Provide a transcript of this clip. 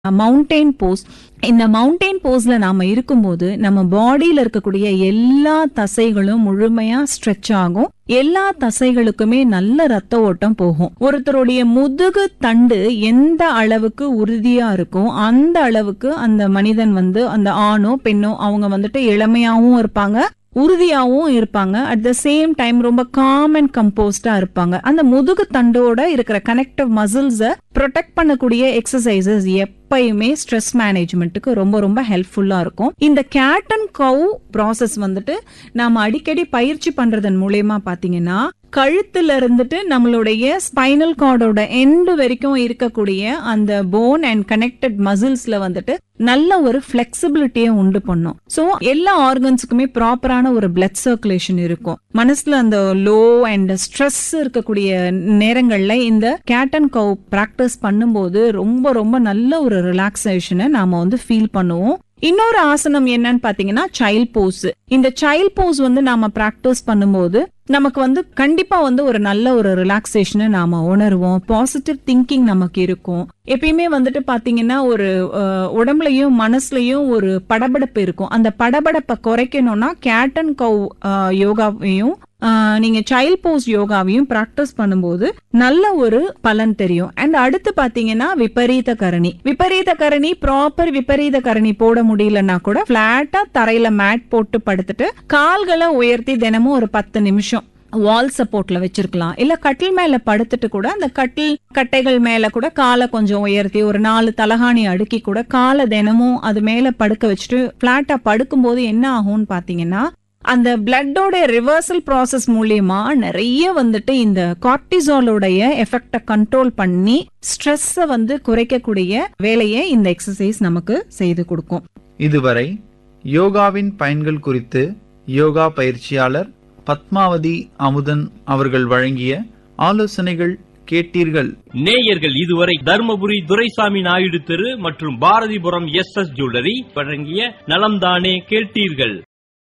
mountain Bose இந்த mountain போஸ்ல நாம இருக்கும்போது நம்ம பாடியில இருக்கக்கூடிய எல்லா தசைகளும் முழுமையா ஸ்ட்ரெச் ஆகும் எல்லா தசைகளுக்குமே நல்ல ரத்த ஓட்டம் போகும் ஒருத்தருடைய முதுகு தண்டு எந்த அளவுக்கு உறுதியா இருக்கும் அந்த அளவுக்கு அந்த மனிதன் வந்து அந்த ஆணோ பெண்ணோ அவங்க வந்துட்டு இளமையாவும் இருப்பாங்க உறுதியாவும் இருப்பாங்க அட் த சேம் டைம் ரொம்ப காம் அண்ட் கம்போஸ்டா இருப்பாங்க அந்த முதுகு தண்டோட இருக்கிற கனெக்டிவ் மசில்ஸ ப்ரொடெக்ட் பண்ணக்கூடிய எக்ஸசைசஸ் எப்பயுமே ஸ்ட்ரெஸ் மேனேஜ்மெண்ட்டுக்கு ரொம்ப ரொம்ப ஹெல்ப்ஃபுல்லா இருக்கும் இந்த கேட் அண்ட் கவ் ப்ராசஸ் வந்துட்டு நாம அடிக்கடி பயிற்சி பண்றதன் மூலயமா பாத்தீங்கன்னா கழுத்துல இருந்துட்டு நம்மளுடைய ஸ்பைனல் கார்டோட எண்டு வரைக்கும் இருக்கக்கூடிய அந்த போன் அண்ட் கனெக்டட் மசில்ஸ்ல வந்துட்டு நல்ல ஒரு பிளெக்சிபிலிட்டியை உண்டு பண்ணும் சோ எல்லா ஆர்கன்ஸுக்குமே ப்ராப்பரான ஒரு பிளட் சர்க்குலேஷன் இருக்கும் மனசுல அந்த லோ அண்ட் ஸ்ட்ரெஸ் இருக்கக்கூடிய நேரங்கள்ல இந்த கேட் அண்ட் கவ் பிராக்டிஸ் பண்ணும்போது ரொம்ப ரொம்ப நல்ல ஒரு ரிலாக்ஸேஷனை நாம வந்து ஃபீல் பண்ணுவோம் இன்னொரு ஆசனம் என்னன்னு பாத்தீங்கன்னா சைல்ட் போஸ் இந்த சைல்ட் போஸ் வந்து நாம பிராக்டிஸ் பண்ணும்போது நமக்கு வந்து கண்டிப்பா வந்து ஒரு நல்ல ஒரு ரிலாக்ஸேஷனை நாம உணர்வோம் பாசிட்டிவ் திங்கிங் நமக்கு இருக்கும் எப்பயுமே வந்துட்டு பாத்தீங்கன்னா ஒரு அஹ், உடம்புலயும் மனசுலயும் ஒரு படபடப்பு இருக்கும் அந்த படபடப்பை குறைக்கணும்னா கேட் அண்ட் கவ் யோகாவையும் ஆஹ் நீங்க சைல்ட் போஸ் யோகாவையும் பிராக்டிஸ் பண்ணும்போது நல்ல ஒரு பலன் தெரியும் அண்ட் அடுத்து பாத்தீங்கன்னா விபரீத கரணி விபரீத கரணி ப்ராப்பர் விபரீத கரணி போட முடியலன்னா கூட பிளாட்டா தரையில மேட் போட்டு படுத்துட்டு கால்களை உயர்த்தி தினமும் ஒரு பத்து நிமிஷம் வால் சப்போர்ட்ல வச்சிருக்கலாம் இல்ல கட்டில் மேல படுத்துட்டு கூட அந்த கட்டில் கட்டைகள் மேல கூட காலை கொஞ்சம் உயர்த்தி ஒரு நாலு தலகாணி அடுக்கி கூட காலை தினமும் அது மேல படுக்க வச்சுட்டு பிளாட்டா படுக்கும்போது என்ன ஆகும்னு பாத்தீங்கன்னா அந்த பிளட்டோட ரிவர்சல் ப்ராசஸ் மூலியமா நிறைய வந்துட்டு இந்த கார்டிசாலோடைய எஃபெக்ட கண்ட்ரோல் பண்ணி ஸ்ட்ரெஸ்ஸை வந்து குறைக்கக்கூடிய வேலையை இந்த எக்ஸசைஸ் நமக்கு செய்து கொடுக்கும் இதுவரை யோகாவின் பயன்கள் குறித்து யோகா பயிற்சியாளர் பத்மாவதி அமுதன் அவர்கள் வழங்கிய ஆலோசனைகள் கேட்டீர்கள் நேயர்கள் இதுவரை தர்மபுரி துரைசாமி நாயுடு தெரு மற்றும் பாரதிபுரம் எஸ் எஸ் ஜுவல்லரி வழங்கிய நலம்தானே கேட்டீர்கள்